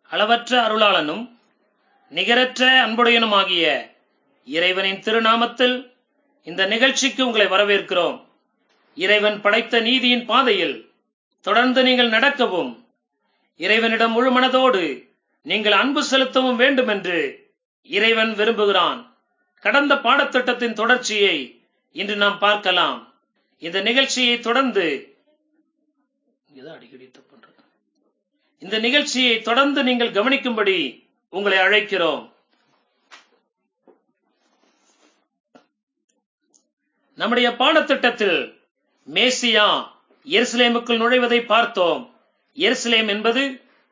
அளவற்ற அருளாளனும் நிகரற்ற அன்புடையனுமாகிய இறைவனின் திருநாமத்தில் இந்த நிகழ்ச்சிக்கு உங்களை வரவேற்கிறோம் இறைவன் படைத்த நீதியின் பாதையில் தொடர்ந்து நீங்கள் நடக்கவும் இறைவனிடம் முழு மனதோடு நீங்கள் அன்பு செலுத்தவும் வேண்டும் என்று இறைவன் விரும்புகிறான் கடந்த பாடத்திட்டத்தின் தொடர்ச்சியை இன்று நாம் பார்க்கலாம் இந்த நிகழ்ச்சியை தொடர்ந்து இங்கதான் அடிக்கடி தப்பு பண்றேன். இந்த நிகழ்ச்சியை தொடர்ந்து நீங்கள் கவனிக்கும்படி உங்களை அழைக்கிறோம் நம்முடைய பாடத்திட்டத்தில் மேசியா எருசலேமுக்குள் நுழைவதை பார்த்தோம் எருசலேம் என்பது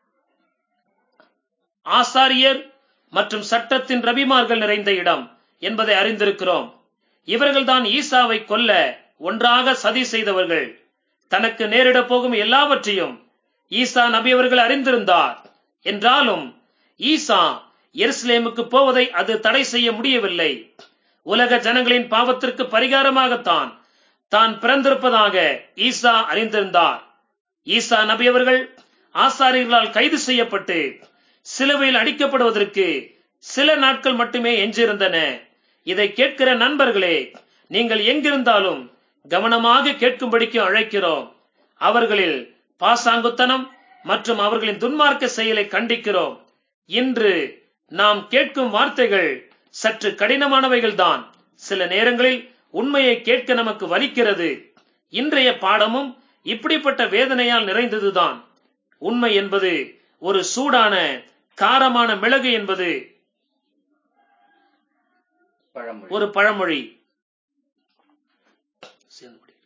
ஆசாரியர் மற்றும் சட்டத்தின் ரபிமார்கள் நிறைந்த இடம் என்பதை அறிந்திருக்கிறோம் இவர்கள்தான் ஈசாவை கொல்ல ஒன்றாக சதி செய்தவர்கள் தனக்கு நேரிட போகும் எல்லாவற்றையும் ஈசா நபி அவர்கள் அறிந்திருந்தார் என்றாலும் ஈசா எருசலேமுக்கு போவதை அது தடை செய்ய முடியவில்லை உலக ஜனங்களின் பாவத்திற்கு பரிகாரமாகத்தான் தான் பிறந்திருப்பதாக ஈசா அறிந்திருந்தார் ஈசா நபி அவர்கள் ஆசாரியர்களால் கைது செய்யப்பட்டு சிலுவையில் அடிக்கப்படுவதற்கு சில நாட்கள் மட்டுமே எஞ்சியிருந்தன இதை கேட்கிற நண்பர்களே நீங்கள் எங்கிருந்தாலும் கவனமாக கேட்கும்படிக்கு அழைக்கிறோம் அவர்களில் பாசாங்குத்தனம் மற்றும் அவர்களின் துன்மார்க்க செயலை கண்டிக்கிறோம் இன்று நாம் கேட்கும் வார்த்தைகள் சற்று கடினமானவைகள்தான் சில நேரங்களில் உண்மையை கேட்க நமக்கு வலிக்கிறது இன்றைய பாடமும் இப்படிப்பட்ட வேதனையால் நிறைந்ததுதான் உண்மை என்பது ஒரு சூடான காரமான மிளகு என்பது பழமொழி ஒரு பழமொழி சேர்ந்து படி.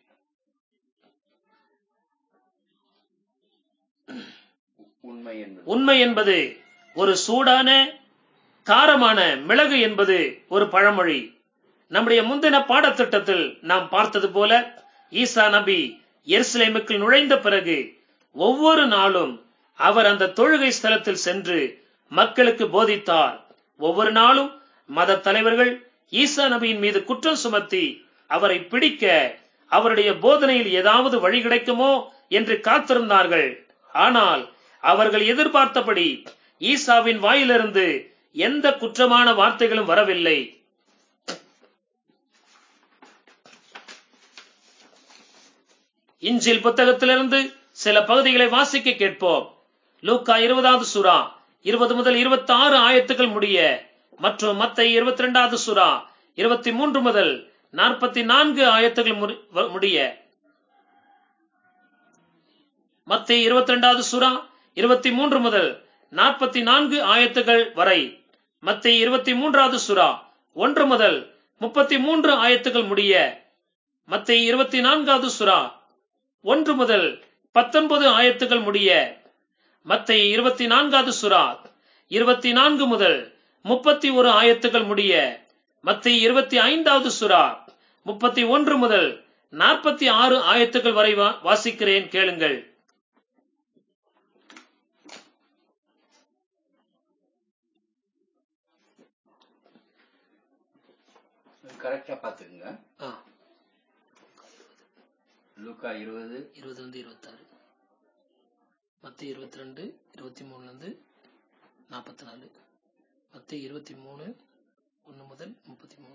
உண்மை என்பது உண்மை என்பது ஒரு சூடான காரமான மிளகு என்பது ஒரு பழமொழி நம்முடைய முந்தின பாடத்திட்டத்தில் நாம் பார்த்தது போல ஈசா நபி எருசலேமுக்கு நுழைந்த பிறகு ஒவ்வொரு நாளும் அவர் அந்த தொழுகை ஸ்தலத்தில் சென்று மக்களுக்கு போதித்தார் ஒவ்வொரு நாளும் மத தலைவர்கள் ஈசா நபியின் மீது குற்றம் சுமத்தி அவரை பிடிக்க அவருடைய போதனையில் ஏதாவது வழி கிடைக்குமோ என்று காத்திருந்தார்கள் ஆனால் அவர்கள் எதிர்பார்த்தபடி ஈசாவின் வாயிலிருந்து எந்த குற்றமான வார்த்தைகளும் வரவில்லை இஞ்சில் புத்தகத்திலிருந்து சில பகுதிகளை வாசிக்க கேட்போம் லூக்கா இருபதாவது சுறா இருபது முதல் இருபத்தி ஆறு ஆயத்துக்கள் முடிய மற்றும் மத்தை இருபத்தி ரெண்டாவது சுறா இருபத்தி மூன்று முதல் நாற்பத்தி நான்கு ஆயத்துகள் முடி- வ- முடிய மத்தை இருபத்தி ரெண்டாவது சுறா இருபத்தி மூன்று முதல் நாற்பத்தி நான்கு ஆயத்துகள் வரை மத்தை இருபத்தி மூன்றாவது சுறா ஒன்று முதல் முப்பத்தி மூன்று ஆயத்துகள் முடிய மத்தை இருபத்தி நான்காவது சுறா ஒன்று முதல் பத்தொன்பது ஆயத்துகள் முடிய மத்தை இருபத்தி நான்காவது சுறா இருபத்தி நான்கு முதல் முப்பத்தி ஒரு ஆயத்துகள் முடிய மத்தை இருபத்தி ஐந்தாவது சுறா முப்பத்தி ஒன்று முதல் நாற்பத்தி ஆறு ஆயத்துகள் வரை வா- வாசிக்கிறேன் கேளுங்கள் கரெக்டா பாத்துக்குங்க ஆ, லூக்கா இருபது இருபதுல இருந்து இருபத்தாறு மத்த இருபத்தி ரெண்டு இருபத்தி மூணுல இருந்து நாற்பத்தி நாலு மத்த இருபத்தி மூணு ஒன்னு முதல் முப்பத்தி மூணு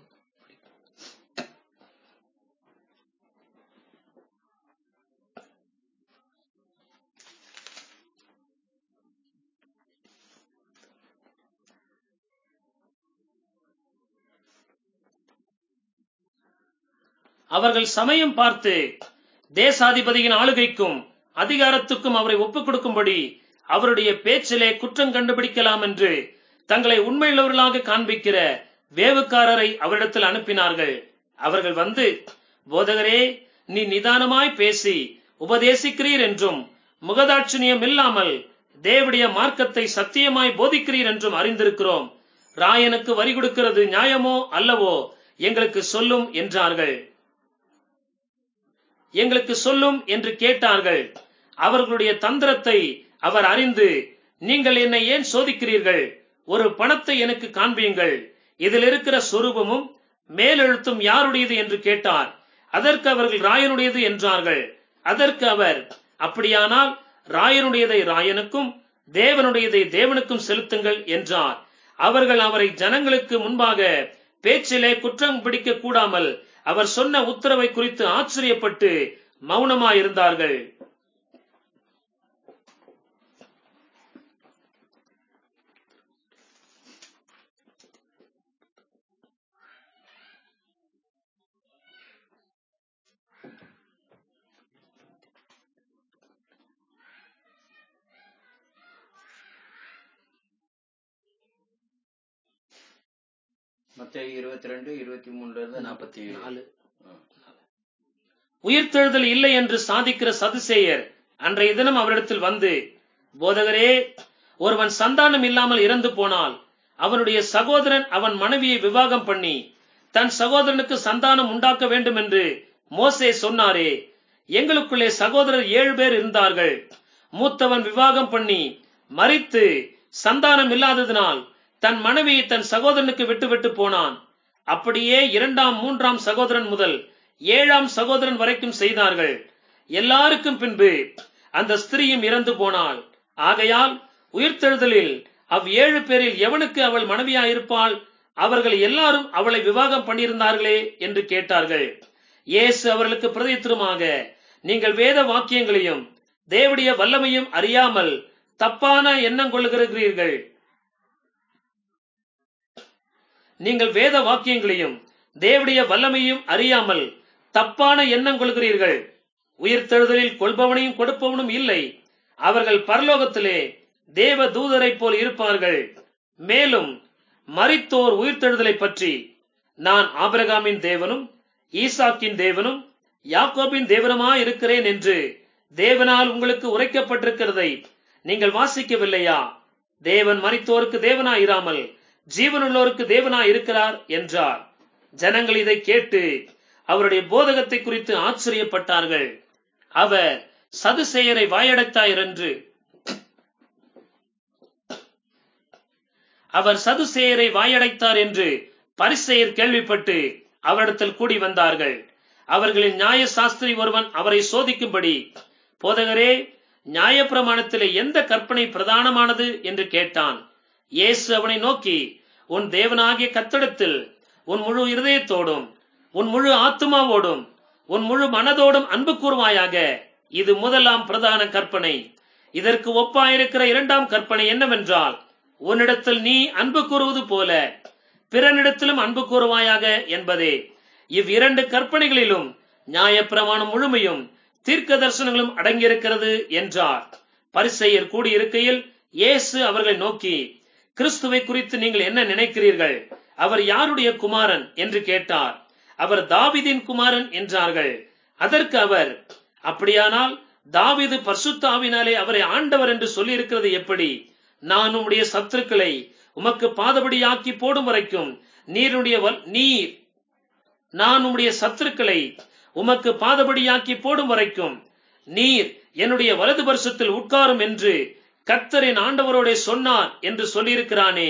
அவர்கள் சமயம் பார்த்து தேசாதிபதியின் ஆளுகைக்கும் அதிகாரத்துக்கும் அவரை ஒப்புக் கொடுக்கும்படி அவருடைய பேச்சிலே குற்றம் கண்டுபிடிக்கலாம் என்று தங்களை உண்மையுள்ளவர்களாக காண்பிக்கிற வேவுக்காரரை அவரிடத்தில் அனுப்பினார்கள் அவர்கள் வந்து போதகரே நீ நிதானமாய் பேசி உபதேசிக்கிறீர் என்றும் முகதாட்சிணியம் இல்லாமல் தேவடைய மார்க்கத்தை சத்தியமாய் போதிக்கிறீர் என்றும் அறிந்திருக்கிறோம் ராயனுக்கு வரி கொடுக்கிறது நியாயமோ அல்லவோ எங்களுக்கு சொல்லும் என்றார்கள் எங்களுக்கு சொல்லும் என்று கேட்டார்கள் அவர்களுடைய தந்திரத்தை அவர் அறிந்து நீங்கள் என்னை ஏன் சோதிக்கிறீர்கள் ஒரு பணத்தை எனக்கு காண்பியுங்கள் இதில் இருக்கிற சொரூபமும் மேலெழுத்தும் யாருடையது என்று கேட்டார் அதற்கு அவர்கள் ராயனுடையது என்றார்கள் அதற்கு அவர் அப்படியானால் ராயனுடையதை ராயனுக்கும் தேவனுடையதை தேவனுக்கும் செலுத்துங்கள் என்றார் அவர்கள் அவரை ஜனங்களுக்கு முன்பாக பேச்சிலே குற்றம் பிடிக்க கூடாமல் அவர் சொன்ன உத்தரவை குறித்து ஆச்சரியப்பட்டு மௌனமாயிருந்தார்கள் மத்த இருபத்தி ரெண்டு இருபத்தி மூணுல இருந்து நாற்பத்தி நாலு ஆ. உயிர்த்தெழுதல் இல்லை என்று சாதிக்கிற சதுசேயர் அன்றைய தினம் அவரிடத்தில் வந்து போதகரே ஒருவன் சந்தானம் இல்லாமல் இறந்து போனால் அவனுடைய சகோதரன் அவன் மனைவியை விவாகம் பண்ணி தன் சகோதரனுக்கு சந்தானம் உண்டாக்க வேண்டும் என்று மோசே சொன்னாரே எங்களுக்குள்ளே சகோதரர் ஏழு பேர் இருந்தார்கள் மூத்தவன் விவாகம் பண்ணி மரித்து சந்தானம் இல்லாததினால் தன் மனைவியை தன் சகோதரனுக்கு விட்டுவிட்டு போனான் அப்படியே இரண்டாம் மூன்றாம் சகோதரன் முதல் ஏழாம் சகோதரன் வரைக்கும் செய்தார்கள் எல்லாருக்கும் பின்பு அந்த ஸ்திரீயும் இறந்து போனாள் ஆகையால் உயிர்த்தெழுதலில் அவ் ஏழு பேரில் எவனுக்கு அவள் மனைவியாயிருப்பாள் அவர்கள் எல்லாரும் அவளை விவாகம் பண்ணியிருந்தார்களே என்று கேட்டார்கள் இயேசு அவர்களுக்கு பிரதித்திரமாக நீங்கள் வேத வாக்கியங்களையும் தேவடைய வல்லமையும் அறியாமல் தப்பான எண்ணம் கொள்ளுகிறீர்கள் நீங்கள் வேத வாக்கியங்களையும் தேவடைய வல்லமையும் அறியாமல் தப்பான எண்ணம் கொள்கிறீர்கள் உயிர்த்தெழுதலில் கொள்பவனையும் கொடுப்பவனும் இல்லை அவர்கள் பரலோகத்திலே தேவ தூதரை போல் இருப்பார்கள் மேலும் மரித்தோர் உயிர்த்தெழுதலை பற்றி நான் ஆபிரகாமின் தேவனும் ஈசாக்கின் தேவனும் யாக்கோபின் தேவனுமா இருக்கிறேன் என்று தேவனால் உங்களுக்கு உரைக்கப்பட்டிருக்கிறதை நீங்கள் வாசிக்கவில்லையா தேவன் மரித்தோருக்கு தேவனாயிராமல் ஜீவனுள்ளோருக்கு தேவனாய் இருக்கிறார் என்றார் ஜனங்கள் இதை கேட்டு அவருடைய போதகத்தை குறித்து ஆச்சரியப்பட்டார்கள் அவர் சதுசேயரை வாயடைத்தார் என்று அவர் சதுசேயரை வாயடைத்தார் என்று பரிசெயர் கேள்விப்பட்டு அவரிடத்தில் கூடி வந்தார்கள் அவர்களின் நியாய சாஸ்திரி ஒருவன் அவரை சோதிக்கும்படி போதகரே நியாயப்பிரமாணத்திலே எந்த கற்பனை பிரதானமானது என்று கேட்டான் இயேசு அவனை நோக்கி உன் தேவனாகிய கத்தடத்தில் உன் முழு இருதயத்தோடும் உன் முழு ஆத்துமாவோடும் உன் முழு மனதோடும் அன்பு கூறுவாயாக இது முதலாம் பிரதான கற்பனை இதற்கு ஒப்பாயிருக்கிற இரண்டாம் கற்பனை என்னவென்றால் உன்னிடத்தில் நீ அன்பு கூறுவது போல பிறனிடத்திலும் அன்பு கூறுவாயாக என்பதே இவ்விரண்டு கற்பனைகளிலும் நியாயப்பிரமாணம் முழுமையும் தீர்க்க தரிசனங்களும் அடங்கியிருக்கிறது என்றார் பரிசெயர் கூடியிருக்கையில் இயேசு அவர்களை நோக்கி கிறிஸ்துவை குறித்து நீங்கள் என்ன நினைக்கிறீர்கள் அவர் யாருடைய குமாரன் என்று கேட்டார் அவர் தாவிதின் குமாரன் என்றார்கள் அதற்கு அவர் அப்படியானால் தாவிது பர்சுத்தாவினாலே அவரை ஆண்டவர் என்று சொல்லியிருக்கிறது எப்படி நான் உம்முடைய சத்துருக்களை உமக்கு பாதபடியாக்கி போடும் வரைக்கும் நீருடைய வல்- நீர் நான் உம்முடைய சத்துருக்களை உமக்கு பாதபடியாக்கி போடும் வரைக்கும் நீர் என்னுடைய வலது பரிசத்தில் உட்காரும் என்று கர்த்தரின் ஆண்டவரோடே சொன்னார் என்று சொல்லியிருக்கிறானே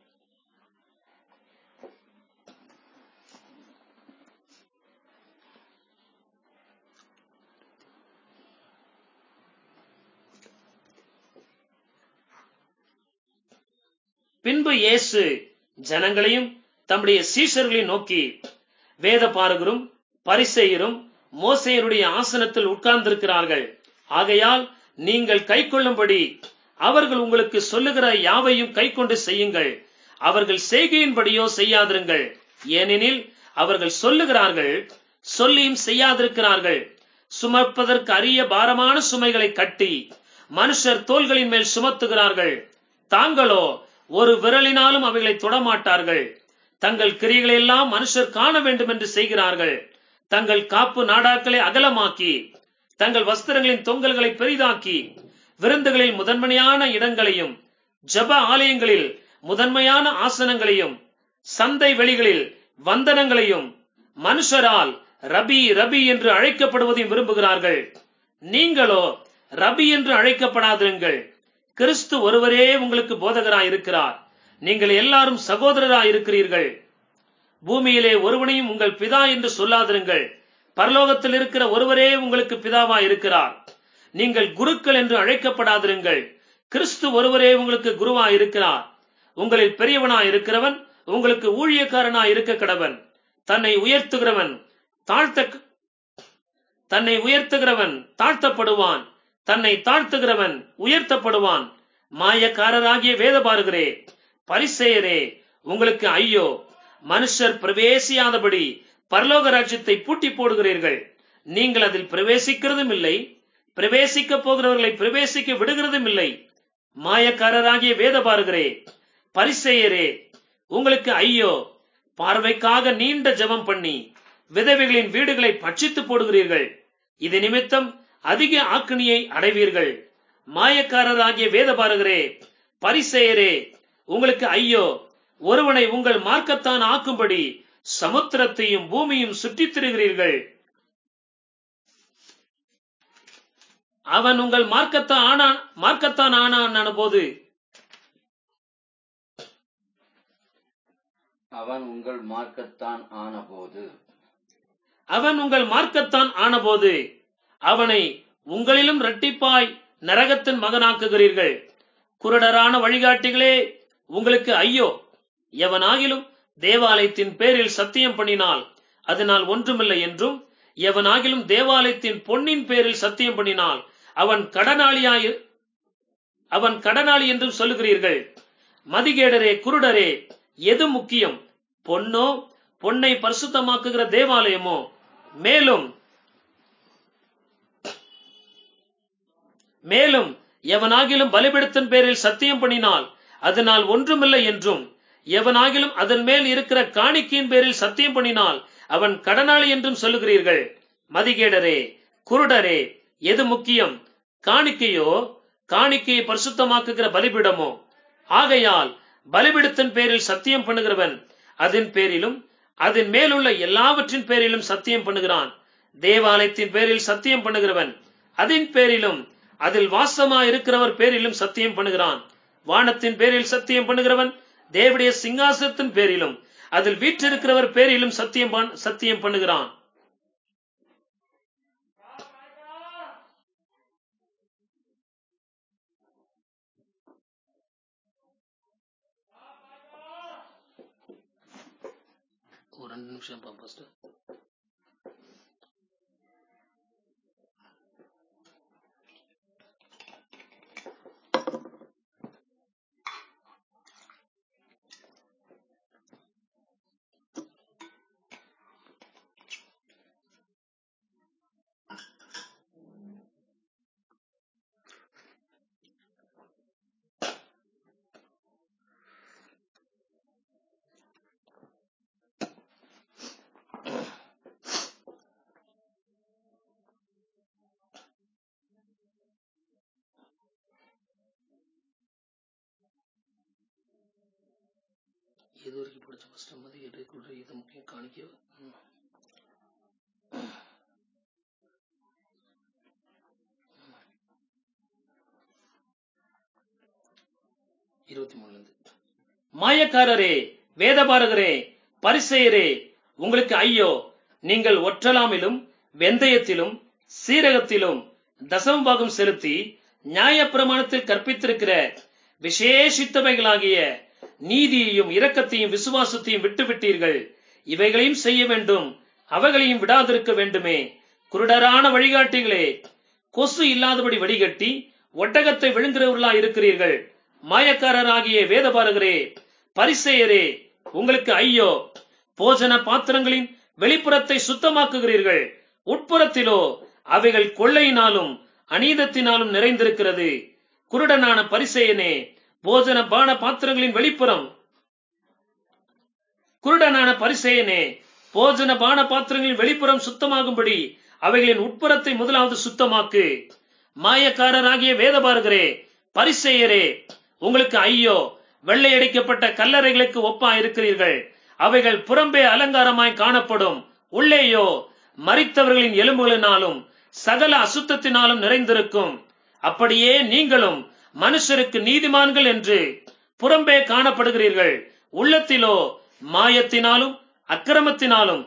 பின்பு இயேசு ஜனங்களையும் தம்முடைய சீஷர்களையும் நோக்கி வேத பாரகரும் பரிசெயரும் மோசேயருடைய ஆசனத்தில் உட்கார்ந்திருக்கிறார்கள் ஆகையால் நீங்கள் கைக்கொள்ளும்படி அவர்கள் உங்களுக்கு சொல்லுகிற யாவையும் கைக்கொண்டு செய்யுங்கள் அவர்கள் செய்கையின்படியோ செய்யாதிருங்கள் ஏனெனில் அவர்கள் சொல்லுகிறார்கள் சொல்லியும் செய்யாதிருக்கிறார்கள் சுமப்பதற்கு அரிய பாரமான சுமைகளை கட்டி மனுஷர் தோள்களின் மேல் சுமத்துகிறார்கள் தாங்களோ ஒரு விரலினாலும் அவைகளை தொடமாட்டார்கள் தங்கள் கிரிகளை எல்லாம் மனுஷர் காண வேண்டும் என்று செய்கிறார்கள் தங்கள் காப்பு நாடாக்களை அகலமாக்கி தங்கள் வஸ்திரங்களின் தொங்கல்களை பெரிதாக்கி விருந்துகளில் முதன்மையான இடங்களையும் ஜப ஆலயங்களில் முதன்மையான ஆசனங்களையும் சந்தை வெளிகளில் வந்தனங்களையும் மனுஷரால் ரபி ரபி என்று அழைக்கப்படுவதையும் விரும்புகிறார்கள் நீங்களோ ரபி என்று அழைக்கப்படாதிருங்கள் கிறிஸ்து ஒருவரே உங்களுக்கு போதகராய் இருக்கிறார் நீங்கள் எல்லாரும் சகோதரராய் இருக்கிறீர்கள் பூமியிலே ஒருவனையும் உங்கள் பிதா என்று சொல்லாதிருங்கள் பரலோகத்தில் இருக்கிற ஒருவரே உங்களுக்கு பிதாவாய் இருக்கிறார் நீங்கள் குருக்கள் என்று அழைக்கப்படாதிருங்கள் கிறிஸ்து ஒருவரே உங்களுக்கு குருவா இருக்கிறார் உங்களில் பெரியவனா இருக்கிறவன் உங்களுக்கு ஊழியக்காரனா இருக்க கடவன் தன்னை உயர்த்துகிறவன் தாழ்த்த தன்னை உயர்த்துகிறவன் தாழ்த்தப்படுவான் தன்னை தாழ்த்துகிறவன் உயர்த்தப்படுவான் மாயக்காரராகிய வேத பாருகிறே பரிசெயரே உங்களுக்கு ஐயோ மனுஷர் பிரவேசியாதபடி பரலோக ராஜ்யத்தை பூட்டி போடுகிறீர்கள் நீங்கள் அதில் பிரவேசிக்கிறதும் இல்லை பிரவேசிக்க போகிறவர்களை பிரவேசிக்க விடுகிறதும் இல்லை மாயக்காரராகிய வேத பாருகிறே பரிசெயரே உங்களுக்கு ஐயோ பார்வைக்காக நீண்ட ஜெபம் பண்ணி விதவைகளின் வீடுகளை பட்சித்து போடுகிறீர்கள் இது நிமித்தம் அதிக ஆக்கினியை அடைவீர்கள் மாயக்காரராகிய வேத பாருகிறே பரிசெயரே உங்களுக்கு ஐயோ ஒருவனை உங்கள் மார்க்கத்தான் ஆக்கும்படி சமுத்திரத்தையும் பூமியும் சுற்றித் திரிகிறீர்கள் அவன் உங்கள் மார்க்கத்தான் ஆனான் மார்க்கத்தான் ஆனான் போது அவன் உங்கள் மார்க்கத்தான் ஆனபோது அவன் உங்கள் மார்க்கத்தான் ஆனபோது அவனை உங்களிலும் இரட்டிப்பாய் நரகத்தின் மகனாக்குகிறீர்கள் குருடரான வழிகாட்டிகளே உங்களுக்கு ஐயோ எவனாகிலும் தேவாலயத்தின் பேரில் சத்தியம் பண்ணினால் அதனால் ஒன்றுமில்லை என்றும் எவனாகிலும் தேவாலயத்தின் பொன்னின் பேரில் சத்தியம் பண்ணினால் அவன் கடனாளியாய் அவன் கடனாளி என்றும் சொல்லுகிறீர்கள் மதிகேடரே குருடரே எது முக்கியம் பொன்னோ பொன்னை பரிசுத்தமாக்குகிற தேவாலயமோ மேலும் மேலும் எவனாகிலும் பலிபிடத்தின் பேரில் சத்தியம் பண்ணினால் அதனால் ஒன்றுமில்லை என்றும் எவனாகிலும் அதன் மேல் இருக்கிற காணிக்கையின் பேரில் சத்தியம் பண்ணினால் அவன் கடனாளி என்றும் சொல்லுகிறீர்கள் மதிகேடரே குருடரே எது முக்கியம் காணிக்கையோ காணிக்கையை பரிசுத்தமாக்குகிற பலிபிடமோ ஆகையால் பலிபிடத்தின் பேரில் சத்தியம் பண்ணுகிறவன் அதன் பேரிலும் அதன் மேலுள்ள எல்லாவற்றின் பேரிலும் சத்தியம் பண்ணுகிறான் தேவாலயத்தின் பேரில் சத்தியம் பண்ணுகிறவன் அதன் பேரிலும் அதில் வாசமா இருக்கிறவர் பேரிலும் சத்தியம் பண்ணுகிறான் வானத்தின் பேரில் சத்தியம் பண்ணுகிறவன் தேவடைய சிங்காசனத்தின் பேரிலும் அதில் வீற்றிருக்கிறவர் பேரிலும் சத்தியம் பண்- சத்தியம் பண்ணுகிறான் ஒரு ரெண்டு நிமிஷம் பா ஃபர்ஸ்ட் எது வரைக்கும் படிச்ச ஃபர்ஸ்ட் மதி எடுக்கிற இது முக்கியம் காணிக்க ம். இருபத்தி மூணுல இருந்து மாயக்காரரே வேதபாரகரே பரிசெயரே உங்களுக்கு ஐயோ நீங்கள் ஒற்றலாமிலும் வெந்தயத்திலும் சீரகத்திலும் தசமபாகம் செலுத்தி நியாயப்பிரமாணத்தில் கற்பித்திருக்கிற விசேஷித்தவைகளாகிய நீதியையும் இரக்கத்தையும் விசுவாசத்தையும் விட்டுவிட்டீர்கள் இவைகளையும் செய்ய வேண்டும் அவைகளையும் விடாதிருக்க வேண்டுமே குருடரான வழிகாட்டிகளே கொசு இல்லாதபடி வடிகட்டி ஒட்டகத்தை விழுங்குகிறவர்களா இருக்கிறீர்கள் மாயக்காரராகிய வேதபாரகரே பரிசெயரே உங்களுக்கு ஐயோ போஜன பாத்திரங்களின் வெளிப்புறத்தை சுத்தமாக்குகிறீர்கள் உட்புறத்திலோ அவைகள் கொள்ளையினாலும் அநீதத்தினாலும் நிறைந்திருக்கிறது குருடனான பரிசெயனே போஜன பான பாத்திரங்களின் வெளிப்புறம் குருடனான பரிசெயனே போஜன பான பாத்திரங்களின் வெளிப்புறம் சுத்தமாகும்படி அவைகளின் உட்புறத்தை முதலாவது சுத்தமாக்கு மாயக்காரராகிய வேதபாரகரே பரிசெயரே உங்களுக்கு ஐயோ வெள்ளையடிக்கப்பட்ட கல்லறைகளுக்கு ஒப்பா இருக்கிறீர்கள் அவைகள் புறம்பே அலங்காரமாய் காணப்படும் உள்ளேயோ மரித்தவர்களின் எலும்புகளினாலும் சகல அசுத்தத்தினாலும் நிறைந்திருக்கும் அப்படியே நீங்களும் மனுஷருக்கு நீதிமான்கள் என்று புறம்பே காணப்படுகிறீர்கள் உள்ளத்திலோ மாயத்தினாலும் அக்கிரமத்தினாலும்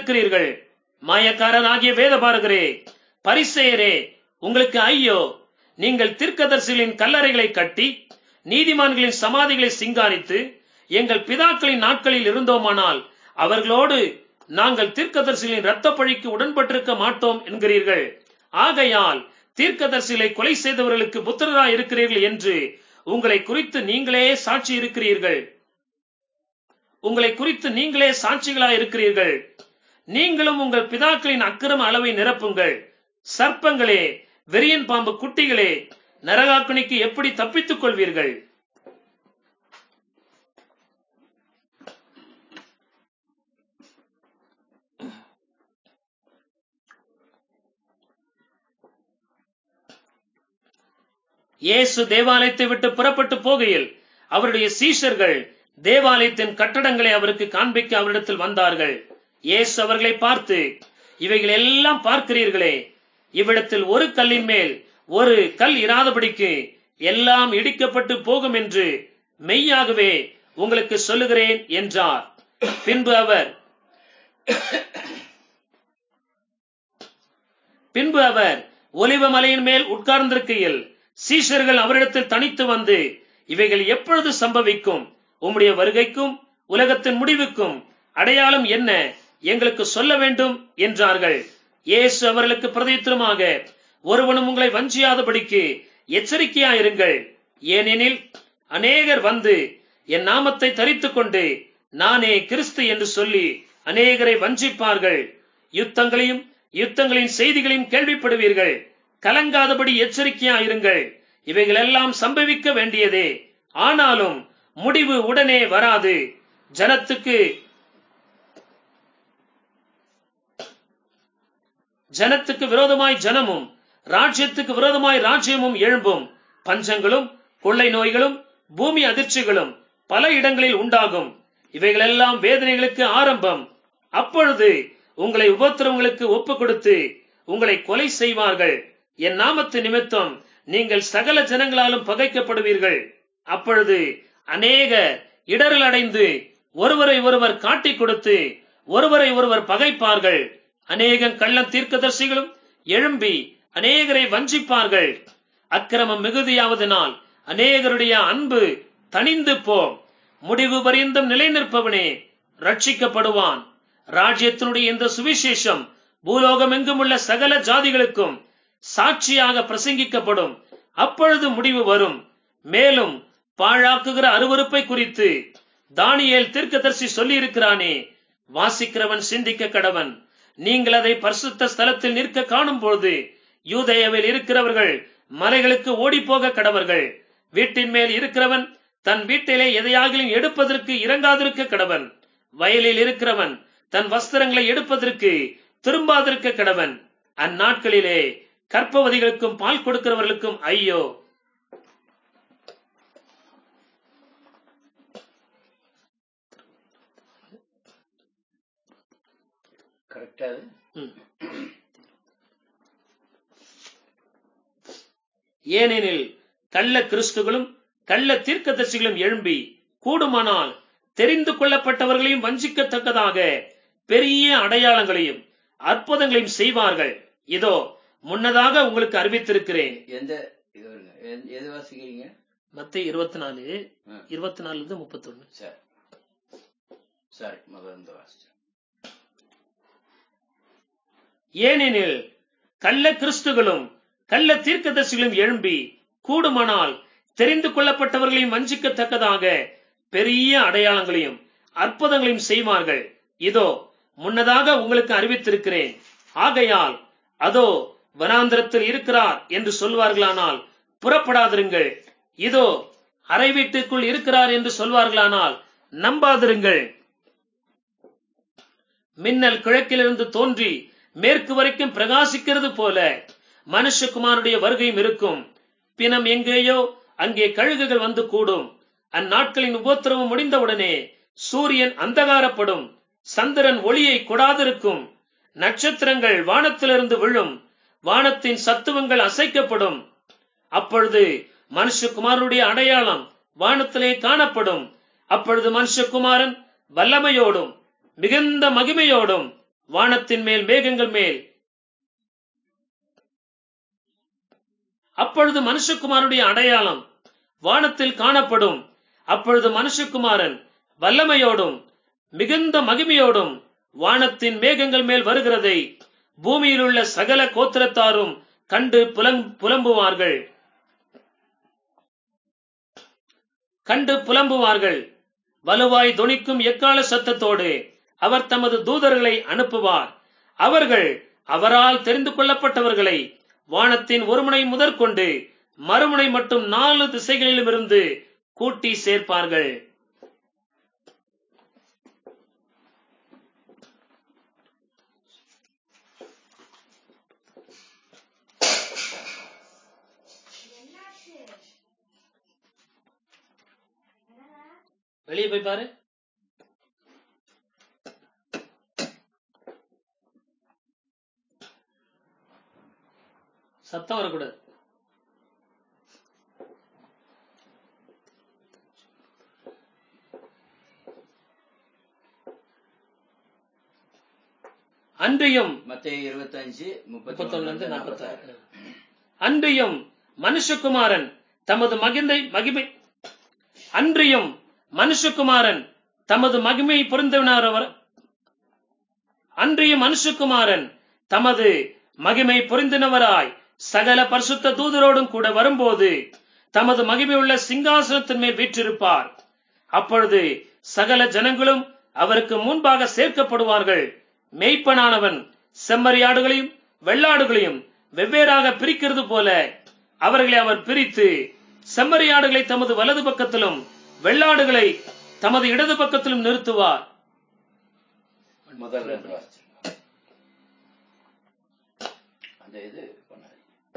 நிறைந்திருக்கிறீர்கள் மாயக்காரனாகிய வேதபாரகரே பரிசெயரே உங்களுக்கு ஐயோ நீங்கள் தீர்க்கதரிசிகளின் கல்லறைகளை கட்டி நீதிமான்களின் சமாதிகளை சிங்காரித்து எங்கள் பிதாக்களின் நாட்களில் இருந்தோமானால் அவர்களோடு நாங்கள் தீர்க்கதரிசிகளின் இரத்த பழிக்கு உடன்பட்டிருக்க மாட்டோம் என்கிறீர்கள் ஆகையால் தீர்க்கதரிசிகளை கொலை செய்தவர்களுக்கு புத்திரராய் இருக்கிறீர்கள் என்று உங்களை குறித்து நீங்களே சாட்சி இருக்கிறீர்கள் உங்களை குறித்து நீங்களே சாட்சிகளாய் இருக்கிறீர்கள் நீங்களும் உங்கள் பிதாக்களின் அக்கிரம அளவை நிரப்புங்கள் சர்ப்பங்களே வெறியன் பாம்பு குட்டிகளே நரகாக்குனிக்கு எப்படி தப்பித்துக் கொள்வீர்கள் இயேசு தேவாலயத்தை விட்டு புறப்பட்டு போகையில் அவருடைய சீஷர்கள் தேவாலயத்தின் கட்டடங்களை அவருக்கு காண்பிக்க அவரிடத்தில் வந்தார்கள் இயேசு அவர்களை பார்த்து இவைகள் எல்லாம் பார்க்கிறீர்களே இவ்விடத்தில் ஒரு கல்லின் மேல் ஒரு கல் இராதபடிக்கு எல்லாம் இடிக்கப்பட்டு போகும் என்று மெய்யாகவே உங்களுக்கு சொல்லுகிறேன் என்றார் பின்பு அவர் பின்பு அவர் ஒலிவ மலையின் மேல் உட்கார்ந்திருக்கையில் சீஷர்கள் அவரிடத்தில் தனித்து வந்து இவைகள் எப்பொழுது சம்பவிக்கும் உம்முடைய வருகைக்கும் உலகத்தின் முடிவுக்கும் அடையாளம் என்ன எங்களுக்கு சொல்ல வேண்டும் என்றார்கள் இயேசு அவர்களுக்கு பிரதித்திரமாக ஒருவனும் உங்களை வஞ்சியாதபடிக்கு எச்சரிக்கையாயிருங்கள் ஏனெனில் அநேகர் வந்து என் நாமத்தை தரித்துக் கொண்டு நானே கிறிஸ்து என்று சொல்லி அநேகரை வஞ்சிப்பார்கள் யுத்தங்களையும் யுத்தங்களின் செய்திகளையும் கேள்விப்படுவீர்கள் கலங்காதபடி எச்சரிக்கையாயிருங்கள் இவைகளெல்லாம் சம்பவிக்க வேண்டியதே ஆனாலும் முடிவு உடனே வராது ஜனத்துக்கு ஜனத்துக்கு விரோதமாய் ஜனமும் ராஜ்யத்துக்கு விரோதமாய் ராஜ்யமும் எழும்பும் பஞ்சங்களும் கொள்ளை நோய்களும் பூமி அதிர்ச்சிகளும் பல இடங்களில் உண்டாகும் இவைகளெல்லாம் வேதனைகளுக்கு ஆரம்பம் அப்பொழுது உங்களை உபத்திரவங்களுக்கு ஒப்புக் கொடுத்து உங்களை கொலை செய்வார்கள் என் நாமத்து நிமித்தம் நீங்கள் சகல ஜனங்களாலும் பகைக்கப்படுவீர்கள் அப்பொழுது அநேக இடரல் அடைந்து ஒருவரை ஒருவர் காட்டிக் கொடுத்து ஒருவரை ஒருவர் பகைப்பார்கள் அநேக கள்ள தீர்க்கதரிசிகளும் எழும்பி அநேகரை வஞ்சிப்பார்கள் அக்கிரமம் மிகுதியாவதனால் அநேகருடைய அன்பு தணிந்து போம் முடிவு பரியந்தம் நிலை நிற்பவனே ரட்சிக்கப்படுவான் ராஜ்யத்தினுடைய இந்த சுவிசேஷம் பூலோகம் எங்கும் உள்ள சகல ஜாதிகளுக்கும் சாட்சியாக பிரசங்கிக்கப்படும் அப்பொழுது முடிவு வரும் மேலும் பாழாக்குகிற அருவருப்பை குறித்து தானியேல் தீர்க்கதரிசி சொல்லியிருக்கிறானே வாசிக்கிறவன் சிந்திக்க கடவன் நீங்கள் அதை பரிசுத்த ஸ்தலத்தில் நிற்க காணும் பொழுது யூதேயாவில் இருக்கிறவர்கள் மலைகளுக்கு ஓடிப்போக கடவர்கள் வீட்டின் மேல் இருக்கிறவன் தன் வீட்டிலே எதையாகிலும் எடுப்பதற்கு இறங்காதிருக்க கடவன் வயலில் இருக்கிறவன் தன் வஸ்திரங்களை எடுப்பதற்கு திரும்பாதிருக்க கடவன் அந்நாட்களிலே கற்பவதிகளுக்கும் பால் கொடுக்கிறவர்களுக்கும் ஐயோ கரெக்டா அது ம். ஏனெனில் கள்ள கிறிஸ்துகளும் கள்ள தீர்க்கதரிசிகளும் எழும்பி கூடுமானால் தெரிந்து கொள்ளப்பட்டவர்களையும் வஞ்சிக்கத்தக்கதாக பெரிய அடையாளங்களையும் அற்புதங்களையும் செய்வார்கள் இதோ முன்னதாக உங்களுக்கு அறிவித்திருக்கிறேன் எந்த இது வருங்க எந்த- எது வாசிக்கிறீங்க மத்திய இருபத்தி நாலு ஆ, இருபத்தி நாலுல இருந்து முப்பத்தொன்னு சரி சரி முதல்ல இருந்து வாசிச்சேன் ஏனெனில் கள்ள கிறிஸ்துகளும் கள்ள தீர்க்கதரிசிகளும் எழும்பி கூடுமானால் தெரிந்து கொள்ளப்பட்டவர்களையும் வஞ்சிக்கத்தக்கதாக பெரிய அடையாளங்களையும் அற்புதங்களையும் செய்வார்கள் இதோ முன்னதாக உங்களுக்கு அறிவித்திருக்கிறேன் ஆகையால் அதோ வனாந்திரத்தில் இருக்கிறார் என்று சொல்வார்களானால் புறப்படாதிருங்கள் இதோ அறை வீட்டுக்குள் இருக்கிறார் என்று சொல்வார்களானால் நம்பாதிருங்கள் மின்னல் கிழக்கிலிருந்து தோன்றி மேற்கு வரைக்கும் பிரகாசிக்கிறது போல மனுஷகுமாருடைய வருகையும் இருக்கும் பிணம் எங்கேயோ அங்கே கழுகுகள் வந்து கூடும் அந்நாட்களின் உபத்திரவம் முடிந்தவுடனே சூரியன் அந்தகாரப்படும் சந்திரன் ஒளியை கொடாதிருக்கும் நட்சத்திரங்கள் வானத்திலிருந்து விழும் வானத்தின் சத்துவங்கள் அசைக்கப்படும் அப்பொழுது மனுஷகுமாரனுடைய அடையாளம் வானத்திலே காணப்படும் அப்பொழுது மனுஷகுமாரன் வல்லமையோடும் மிகுந்த மகிமையோடும் வானத்தின் மேல் மேகங்கள் மேல் அப்பொழுது மனுஷகுமாரனுடைய அடையாளம் வானத்தில் காணப்படும் அப்பொழுது மனுஷகுமாரன் வல்லமையோடும் மிகுந்த மகிமையோடும் வானத்தின் மேகங்கள் மேல் வருகிறதை பூமியில் உள்ள சகல கோத்திரத்தாரும் கண்டு புலம் புலம்புவார்கள் கண்டு புலம்புவார்கள் வலுவாய் தொனிக்கும் எக்கால சத்தத்தோடு அவர் தமது தூதர்களை அனுப்புவார் அவர்கள் அவரால் தெரிந்து கொள்ளப்பட்டவர்களை வானத்தின் ஒருமுனை முதற்கொண்டு மறுமுனை மட்டும் நாலு திசைகளிலும் இருந்து கூட்டி சேர்ப்பார்கள் வெளியே போய் பாரு சத்தம் வரக்கூடாது அன்றியும் மத்திய இருபத்தஞ்சு முப்பத்தி முப்பத்தொன்னு ஒண்ணு நாற்பத்தாறு அன்றியும் மனுஷகுமாரன் தமது மகிந்தை மகிமை அன்றியும் மனுஷகுமாரன் தமது மகிமை பொருந்தவர் அன்றியும் மனுஷகுமாரன் தமது மகிமை பொருந்தினவராய் சகல பரிசுத்த தூதரோடும் கூட வரும்போது தமது மகிமையுள்ள சிங்காசனத்தின் மேல் வீற்றிருப்பார் அப்பொழுது சகல ஜனங்களும் அவருக்கு முன்பாக சேர்க்கப்படுவார்கள் மேய்ப்பனானவன் செம்மறியாடுகளையும் வெள்ளாடுகளையும் வெவ்வேறாக பிரிக்கிறது போல அவர்களை அவர் பிரித்து செம்மறியாடுகளை தமது வலது பக்கத்திலும் வெள்ளாடுகளை தமது இடது பக்கத்திலும் நிறுத்துவார் முதல்ல இருந்து வாசிச்சிருங்க. அந்த இது பண்ணாரு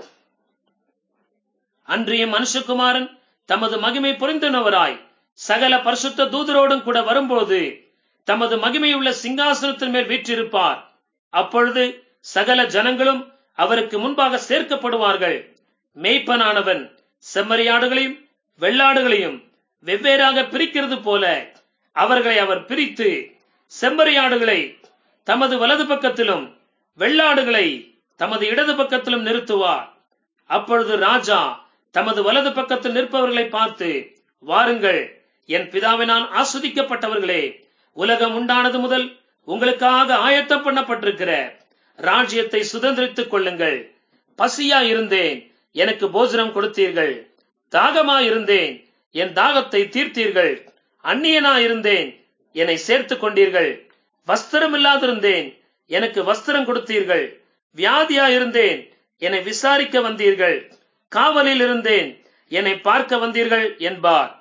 அன்றியும் மனுஷகுமாரன் தமது மகிமை புரிந்தனவராய் சகல பரிசுத்த தூதரோடும் கூட வரும்போது தமது மகிமையுள்ள சிங்காசனத்தின் மேல் வீற்றிருப்பார் அப்பொழுது சகல ஜனங்களும் அவருக்கு முன்பாக சேர்க்கப்படுவார்கள் மேய்ப்பனானவன் செம்மறியாடுகளையும் வெள்ளாடுகளையும் வெவ்வேறாக பிரிக்கிறது போல அவர்களை அவர் பிரித்து செம்மறியாடுகளை தமது வலது பக்கத்திலும் வெள்ளாடுகளை தமது இடது பக்கத்திலும் நிறுத்துவார் அப்பொழுது ராஜா தமது வலது பக்கத்தில் நிற்பவர்களை பார்த்து வாருங்கள் என் பிதாவினால் ஆஸ்வதிக்கப்பட்டவர்களே உலகம் உண்டானது முதல் உங்களுக்காக ஆயத்தம் பண்ணப்பட்டிருக்கிற ராஜ்யத்தை சுதந்திரித்துக் கொள்ளுங்கள் பசியா இருந்தேன் எனக்கு போஜனம் கொடுத்தீர்கள் தாகமா இருந்தேன் என் தாகத்தை தீர்த்தீர்கள் அந்நியனா இருந்தேன் என்னை சேர்த்துக் கொண்டீர்கள் வஸ்திரம் இல்லாதிருந்தேன் எனக்கு வஸ்திரம் கொடுத்தீர்கள் வியாதியா இருந்தேன் என்னை விசாரிக்க வந்தீர்கள் காவலில் இருந்தேன் என்னை பார்க்க வந்தீர்கள் என்பார்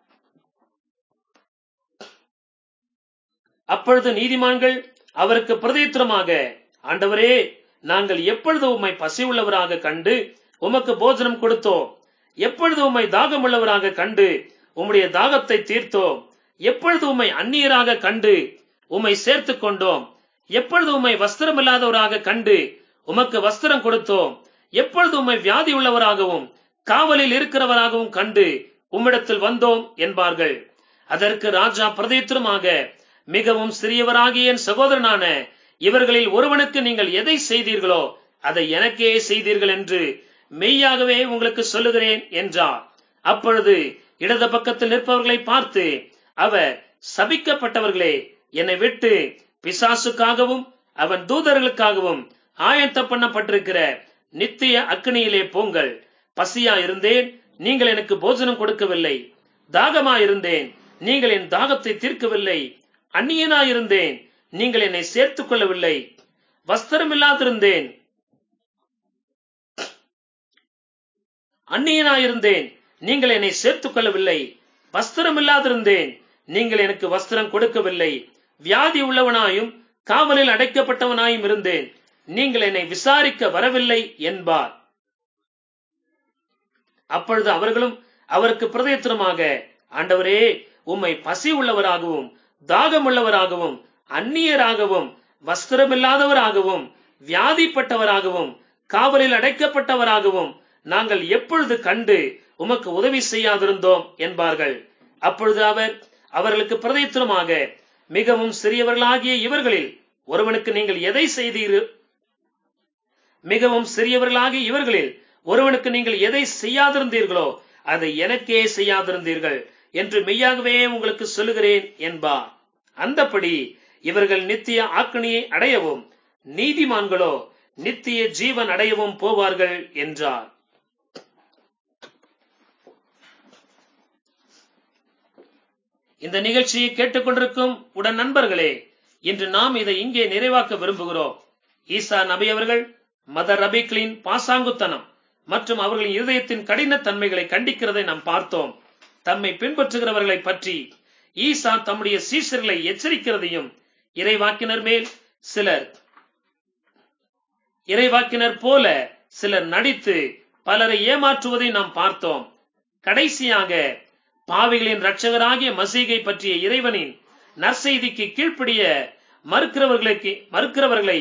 அப்பொழுது நீதிமான்கள் அவருக்கு பிரதித்திரமாக ஆண்டவரே நாங்கள் எப்பொழுது உம்மை பசி உள்ளவராக கண்டு உமக்கு போஜனம் கொடுத்தோம் எப்பொழுது உம்மை தாகம் உள்ளவராக கண்டு உம்முடைய தாகத்தை தீர்த்தோம் எப்பொழுது உம்மை அந்நியராக கண்டு உம்மை சேர்த்துக் கொண்டோம் எப்பொழுது உம்மை வஸ்திரம் இல்லாதவராக கண்டு உமக்கு வஸ்திரம் கொடுத்தோம் எப்பொழுது உம்மை வியாதி உள்ளவராகவும் காவலில் இருக்கிறவராகவும் கண்டு உம்மிடத்தில் வந்தோம் என்பார்கள் அதற்கு ராஜா பிரதித்திரமாக மிகவும் சிறியவராகிய என் சகோதரனான இவர்களில் ஒருவனுக்கு நீங்கள் எதை செய்தீர்களோ அதை எனக்கே செய்தீர்கள் என்று மெய்யாகவே உங்களுக்கு சொல்லுகிறேன் என்றார் அப்பொழுது இடது பக்கத்தில் நிற்பவர்களை பார்த்து அவர் சபிக்கப்பட்டவர்களே என்னை விட்டு பிசாசுக்காகவும் அவன் தூதர்களுக்காகவும் ஆயத்தம் பண்ணப்பட்டிருக்கிற நித்திய அக்னியிலே போங்கள் பசியா இருந்தேன் நீங்கள் எனக்கு போஜனம் கொடுக்கவில்லை தாகமா இருந்தேன் நீங்கள் என் தாகத்தை தீர்க்கவில்லை அந்நியனா இருந்தேன் நீங்கள் என்னை சேர்த்துக் கொள்ளவில்லை வஸ்திரம் இல்லாதிருந்தேன் அந்நியனா இருந்தேன் நீங்கள் என்னை சேர்த்துக் கொள்ளவில்லை வஸ்திரம் இல்லாதிருந்தேன் நீங்கள் எனக்கு வஸ்திரம் கொடுக்கவில்லை வியாதி உள்ளவனாயும் காவலில் அடைக்கப்பட்டவனாயும் இருந்தேன் நீங்கள் என்னை விசாரிக்க வரவில்லை என்பார் அப்பொழுது அவர்களும் அவருக்கு பிரதேத்திரமாக ஆண்டவரே உம்மை பசி உள்ளவராகவும் தாகம் உள்ளவராகவும் அந்நியராகவும் வஸ்திரமில்லாதவராகவும் வியாதிப்பட்டவராகவும் காவலில் அடைக்கப்பட்டவராகவும் நாங்கள் எப்பொழுது கண்டு உமக்கு உதவி செய்யாதிருந்தோம் என்பார்கள் அப்பொழுது அவர் அவர்களுக்கு பிரதித்திரமாக மிகவும் சிறியவர்களாகிய இவர்களில் ஒருவனுக்கு நீங்கள் எதை செய்தீர்கள் மிகவும் சிறியவர்களாகிய இவர்களில் ஒருவனுக்கு நீங்கள் எதை செய்யாதிருந்தீர்களோ அதை எனக்கே செய்யாதிருந்தீர்கள் என்று மெய்யாகவே உங்களுக்கு சொல்லுகிறேன் என்பார் அந்தப்படி இவர்கள் நித்திய ஆக்கணியை அடையவும் நீதிமான்களோ நித்திய ஜீவன் அடையவும் போவார்கள் என்றார் இந்த நிகழ்ச்சியை கேட்டுக்கொண்டிருக்கும் உடன் நண்பர்களே இன்று நாம் இதை இங்கே நிறைவாக்க விரும்புகிறோம் ஈசா நபி அவர்கள் மத ரபிக்களின் பாசாங்குத்தனம் மற்றும் அவர்களின் இருதயத்தின் கடின தன்மைகளை கண்டிக்கிறதை நாம் பார்த்தோம் தம்மை பின்பற்றுகிறவர்களை பற்றி ஈசா தம்முடைய சீசர்களை எச்சரிக்கிறதையும் இறைவாக்கினர் மேல் சிலர் இறைவாக்கினர் போல சிலர் நடித்து பலரை ஏமாற்றுவதை நாம் பார்த்தோம் கடைசியாக பாவிகளின் இரட்சகராகிய மசீகை பற்றிய இறைவனின் நற்செய்திக்கு கீழ்ப்படிய மறுக்கிறவர்களுக்கு மறுக்கிறவர்களை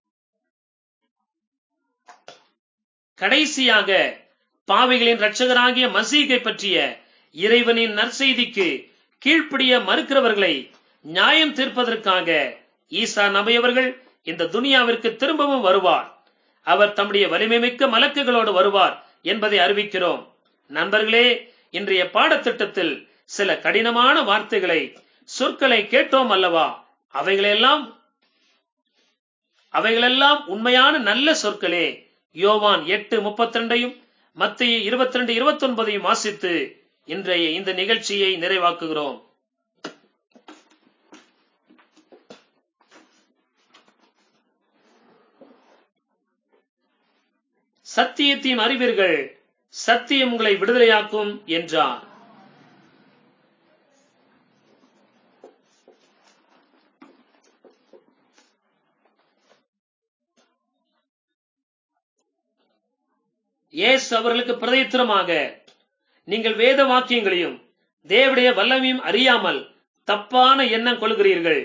கடைசியாக பாவிகளின் இரட்சகராகிய மசீகை பற்றிய இறைவனின் நற்செய்திக்கு கீழ்ப்படிய மறுக்கிறவர்களை நியாயம் தீர்ப்பதற்காக ஈசா நபையவர்கள் இந்த துனியாவிற்கு திரும்பவும் வருவார் அவர் தம்முடைய வலிமை மிக்க மலக்குகளோடு வருவார் என்பதை அறிவிக்கிறோம் நண்பர்களே இன்றைய பாடத்திட்டத்தில் சில கடினமான வார்த்தைகளை சொற்களை கேட்டோம் அல்லவா அவைகளெல்லாம் அவைகளெல்லாம் உண்மையான நல்ல சொற்களே யோவான் எட்டு முப்பத்தி ரெண்டையும் மத்திய இருபத்தி ரெண்டு இருபத்தி ஒன்பதையும் வாசித்து இன்றைய இந்த நிகழ்ச்சியை நிறைவாக்குகிறோம் சத்தியத்தையும் அறிவீர்கள் சத்தியம் உங்களை விடுதலையாக்கும் என்றார் இயேசு அவர்களுக்கு பிரதித்திரமாக நீங்கள் வேத வாக்கியங்களையும் தேவடைய வல்லமையும் அறியாமல் தப்பான எண்ணம் கொள்கிறீர்கள்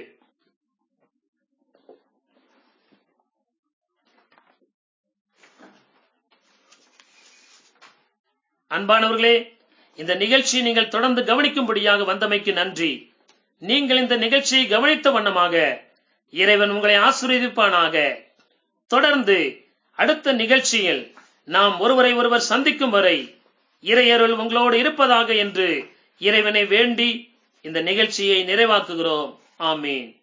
அன்பானவர்களே இந்த நிகழ்ச்சியை நீங்கள் தொடர்ந்து கவனிக்கும்படியாக வந்தமைக்கு நன்றி நீங்கள் இந்த நிகழ்ச்சியை கவனித்த வண்ணமாக இறைவன் உங்களை ஆசீர்வதிப்பானாக தொடர்ந்து அடுத்த நிகழ்ச்சியில் நாம் ஒருவரை ஒருவர் சந்திக்கும் வரை இறையருள் உங்களோடு இருப்பதாக என்று இறைவனை வேண்டி இந்த நிகழ்ச்சியை நிறைவாக்குகிறோம் ஆமீன்